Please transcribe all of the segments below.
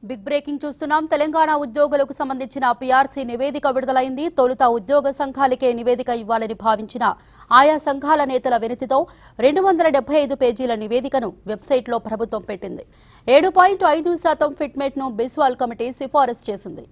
Big breaking చూస్తున్నాం తెలంగాణ ఉద్యోగులకు సంబంధించిన పీఆర్సీ నివేదిక విడుదలైంది తొలుత ఉద్యోగ సంఘాలకే నివేదిక ఇవ్వాలని భావించిన ఆయా సంఘాల నేతల వినతితో రెండు వందల డెబ్బై ఐదు పేజీల నివేదికను వెబ్సైట్లో ప్రభుత్వం పెట్టింది ఏడు పాయింట్ ఐదు శాతం ఫిట్మెంట్ను బిస్వాల్ కమిటీ సిఫారసు చేసింది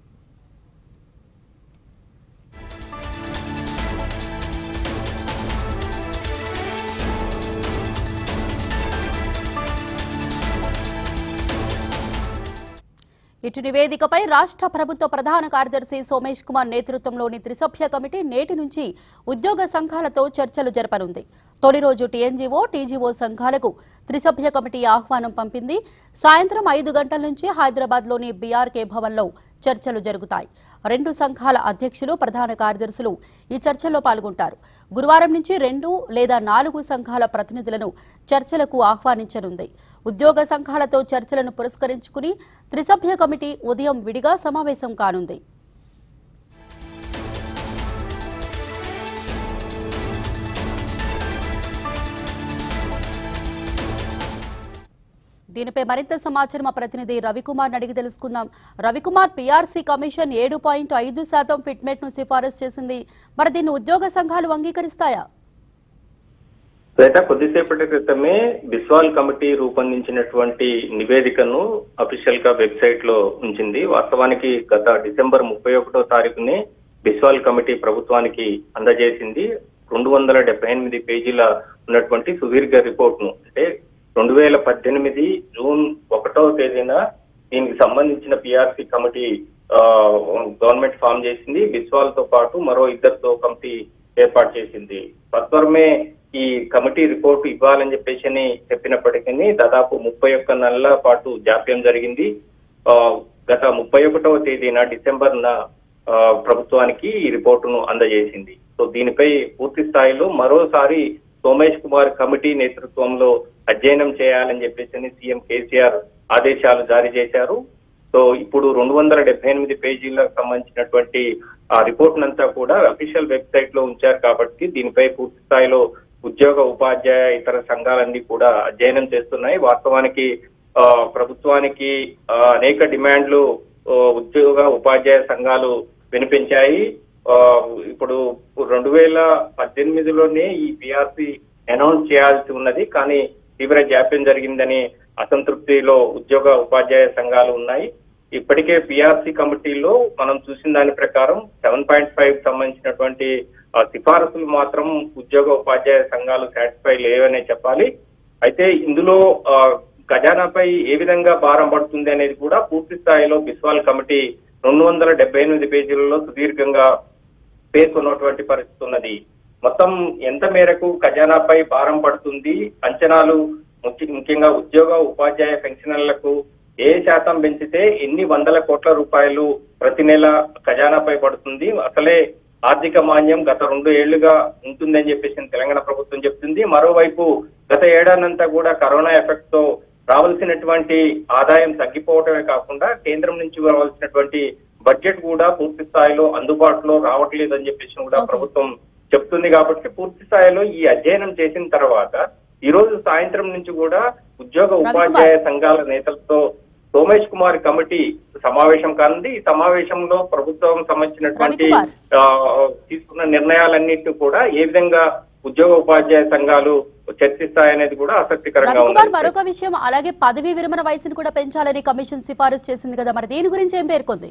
ఇటు నివేదికపై రాష్ట్ర ప్రభుత్వ ప్రధాన కార్యదర్శి సోమేష్ కుమార్ నేతృత్వంలోని త్రిసభ్య కమిటీ నేటి నుంచి ఉద్యోగ సంఘాలతో చర్చలు జరపనుంది తొలి రోజు టీఎన్జీఓ టీజీఓ సంఘాలకు త్రిసభ్య కమిటీ ఆహ్వానం పంపింది సాయంత్రం ఐదు గంటల నుంచి హైదరాబాద్లోని బీఆర్కే భవన్లో చర్చలు జరుగుతాయి రెండు సంఘాల అధ్యక్షులు ప్రధాన కార్యదర్శులు ఈ చర్చల్లో పాల్గొంటారు గురువారం నుంచి రెండు లేదా నాలుగు సంఘాల ప్రతినిధులను చర్చలకు ఆహ్వానించనుంది ఉద్యోగ సంఘాలతో చర్చలను పురస్కరించుకుని త్రిసభ్య కమిటీ ఉదయం విడిగా సమావేశం కానుంది దీనిపై మరింత సమాచారం మా ప్రతినిధి రవికుమార్ అడిగి తెలుసుకుందాం రవికుమార్ పీఆర్సీ కమిషన్ ఏడు పాయింట్ ఐదు శాతం ఫిట్మెంట్ ను సిఫారసు చేసింది మరి దీన్ని ఉద్యోగ సంఘాలు అంగీకరిస్తాయా శ్వేత కొద్దిసేపటి క్రితమే బిస్వాల్ కమిటీ రూపొందించినటువంటి నివేదికను అఫీషియల్ గా వెబ్సైట్ లో ఉంచింది వాస్తవానికి గత డిసెంబర్ ముప్పై ఒకటో తారీఖునే బిస్వాల్ కమిటీ ప్రభుత్వానికి అందజేసింది రెండు వందల డెబ్బై ఎనిమిది పేజీల ఉన్నటువంటి సుదీర్ఘ రిపోర్ట్ ను అంటే రెండు వేల పద్దెనిమిది జూన్ ఒకటో తేదీన దీనికి సంబంధించిన పిఆర్సీ కమిటీ ఆ, గవర్నమెంట్ ఫామ్ చేసింది బిస్వాల్ తో పాటు మరో ఇద్దరితో కమిటీ ఏర్పాటు చేసింది తత్వరమే ఈ కమిటీ రిపోర్టు ఇవ్వాలని చెప్పేసి అని చెప్పినప్పటికీ దాదాపు ముప్పై ఒక్క నెలల పాటు జాప్యం జరిగింది ఆ, గత ముప్పై ఒకటవ తేదీన డిసెంబర్ న ఆ, ప్రభుత్వానికి ఈ రిపోర్టును అందజేసింది సో దీనిపై పూర్తి స్థాయిలో మరోసారి సోమేష్ కుమార్ కమిటీ నేతృత్వంలో అధ్యయనం చేయాలని చెప్పేసి అని సీఎం కేసీఆర్ ఆదేశాలు జారీ చేశారు సో ఇప్పుడు రెండు వందల డెబ్బై ఎనిమిది పేజీలకు సంబంధించినటువంటి ఆ రిపోర్ట్ అంతా కూడా అఫీషియల్ వెబ్సైట్ లో ఉంచారు కాబట్టి దీనిపై పూర్తి స్థాయిలో ఉద్యోగ ఉపాధ్యాయ ఇతర సంఘాలన్నీ కూడా అధ్యయనం చేస్తున్నాయి వాస్తవానికి ఆ, ప్రభుత్వానికి ఆ, అనేక డిమాండ్లు ఆ, ఉద్యోగ ఉపాధ్యాయ సంఘాలు వినిపించాయి ఆ, ఇప్పుడు రెండు వేల పద్దెనిమిదిలోనే ఈ పిఆర్సి అనౌన్స్ చేయాల్సి ఉన్నది కానీ తీవ్ర జాప్యం జరిగిందని అసంతృప్తిలో ఉద్యోగ ఉపాధ్యాయ సంఘాలు ఉన్నాయి ఇప్పటికే పిఆర్సీ కమిటీలో మనం చూసిన దాని ప్రకారం సెవెన్ పాయింట్ ఫైవ్ సంబంధించినటువంటి ఆ, సిఫారసులు మాత్రం ఉద్యోగ ఉపాధ్యాయ సంఘాలు సాటిస్ఫై లేవనే చెప్పాలి అయితే ఇందులో ఆ, ఖజానాపై ఏ విధంగా భారం పడుతుంది అనేది కూడా పూర్తి స్థాయిలో బిస్వాల్ కమిటీ రెండు వందల డెబ్బై ఎనిమిది పేజీలలో సుదీర్ఘంగా పేర్కొన్నటువంటి పరిస్థితి ఉన్నది మొత్తం ఎంత మేరకు ఖజానాపై భారం పడుతుంది అంచనాలు ముఖ్య- ముఖ్యంగా ఉద్యోగ ఉపాధ్యాయ పెన్షనర్లకు ఏ శాతం పెంచితే ఎన్ని వందల కోట్ల రూపాయలు ప్రతి నెల ఖజానాపై పడుతుంది అసలే ఆర్థిక మాన్యం గత రెండు ఏళ్లుగా ఉంటుందని చెప్పేసి తెలంగాణ ప్రభుత్వం చెప్తుంది మరోవైపు గత ఏడాదంతా కూడా కరోనా ఎఫెక్ట్ తో రావాల్సినటువంటి ఆదాయం తగ్గిపోవటమే కాకుండా కేంద్రం నుంచి రావాల్సినటువంటి బడ్జెట్ కూడా పూర్తి స్థాయిలో అందుబాటులో రావట్లేదు అని చెప్పేసి కూడా Okay. ప్రభుత్వం చెప్తుంది కాబట్టి పూర్తి స్థాయిలో ఈ అధ్యయనం చేసిన తర్వాత ఈ రోజు సాయంత్రం నుంచి కూడా ఉద్యోగ ఉపాధ్యాయ సంఘాల నేతలతో సోమేష్ కుమార్ కమిటీ సమావేశం కానుంది ఈ సమావేశంలో ప్రభుత్వం సంబంధించినటువంటి రవికుమార్. ఆ, తీసుకున్న నిర్ణయాలన్నింటినీ కూడా ఏ విధంగా ఉద్యోగ ఉపాధ్యాయ సంఘాలు చర్చిస్తాయనేది కూడా ఆసక్తికరంగా రవికుమార్ ఉంది మరొక విషయం అలాగే పదవీ విరమణ వయసును కూడా పెంచాలని కమిషన్ సిఫారసు చేసింది కదా మరి దీని గురించి ఏం పేర్కొంది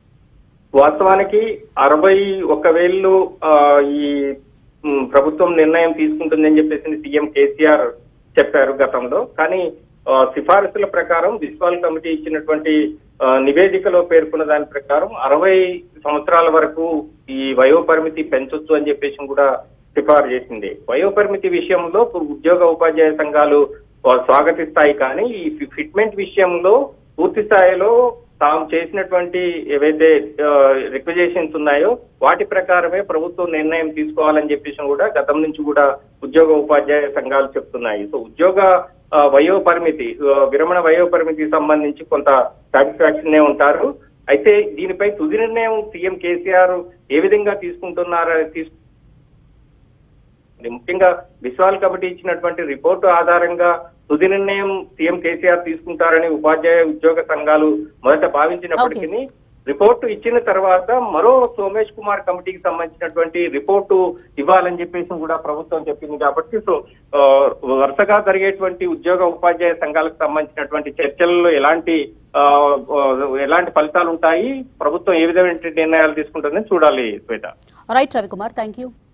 వాస్తవానికి అరవై ఒక్క వేలు ఆ, ఈ మ్, ప్రభుత్వం నిర్ణయం తీసుకుంటుందని చెప్పేసి సీఎం కేసీఆర్ చెప్పారు గతంలో కానీ ఆ, సిఫారసుల ప్రకారం బిస్వాల్ కమిటీ ఇచ్చినటువంటి ఆ, నివేదికలో పేర్కొన్న దాని ప్రకారం అరవై సంవత్సరాల వరకు ఈ వయో పరిమితి పెంచొచ్చు అని చెప్పేసి కూడా సిఫారు చేసింది వయో పరిమితి విషయంలో ఉద్యోగ ఉపాధ్యాయ సంఘాలు ఆ, స్వాగతిస్తాయి కానీ ఈ ఫి- ఫిట్మెంట్ విషయంలో పూర్తి స్థాయిలో తాము చేసినటువంటి ఏవైతే రిక్వజేషన్స్ ఉన్నాయో వాటి ప్రకారమే ప్రభుత్వం నిర్ణయం తీసుకోవాలని చెప్పేసి కూడా గతం నుంచి కూడా ఉద్యోగ ఉపాధ్యాయ సంఘాలు చెప్తున్నాయి సో ఉద్యోగ ఆ, వయో పరిమితి ఆ, విరమణ వయో పరిమితికి సంబంధించి కొంత సాటిస్ఫాక్షన్ ఉంటారు అయితే దీనిపై తుది నిర్ణయం సీఎం కేసీఆర్ ఏ విధంగా తీసుకుంటున్నారో తీసు ఇది ముఖ్యంగా బిస్వాల్ కమిటీ ఇచ్చినటువంటి రిపోర్టు ఆధారంగా తుది నిర్ణయం సీఎం కేసీఆర్ తీసుకుంటారని ఉపాధ్యాయ ఉద్యోగ సంఘాలు మొదట భావించినప్పటికీ రిపోర్టు ఇచ్చిన తర్వాత మరో సోమేష్ కుమార్ కమిటీకి సంబంధించినటువంటి రిపోర్టు ఇవ్వాలని చెప్పేసి కూడా ప్రభుత్వం చెప్పింది కాబట్టి సో ఆ, వరుసగా జరిగేటువంటి ఉద్యోగ ఉపాధ్యాయ సంఘాలకు సంబంధించినటువంటి చర్చలలో ఎలాంటి ఆ, ఆ, ఎలాంటి ఫలితాలు ఉంటాయి ప్రభుత్వం ఏ విధమైన నిర్ణయాలు తీసుకుంటుందని చూడాలి Shweta right Ravikumar thank you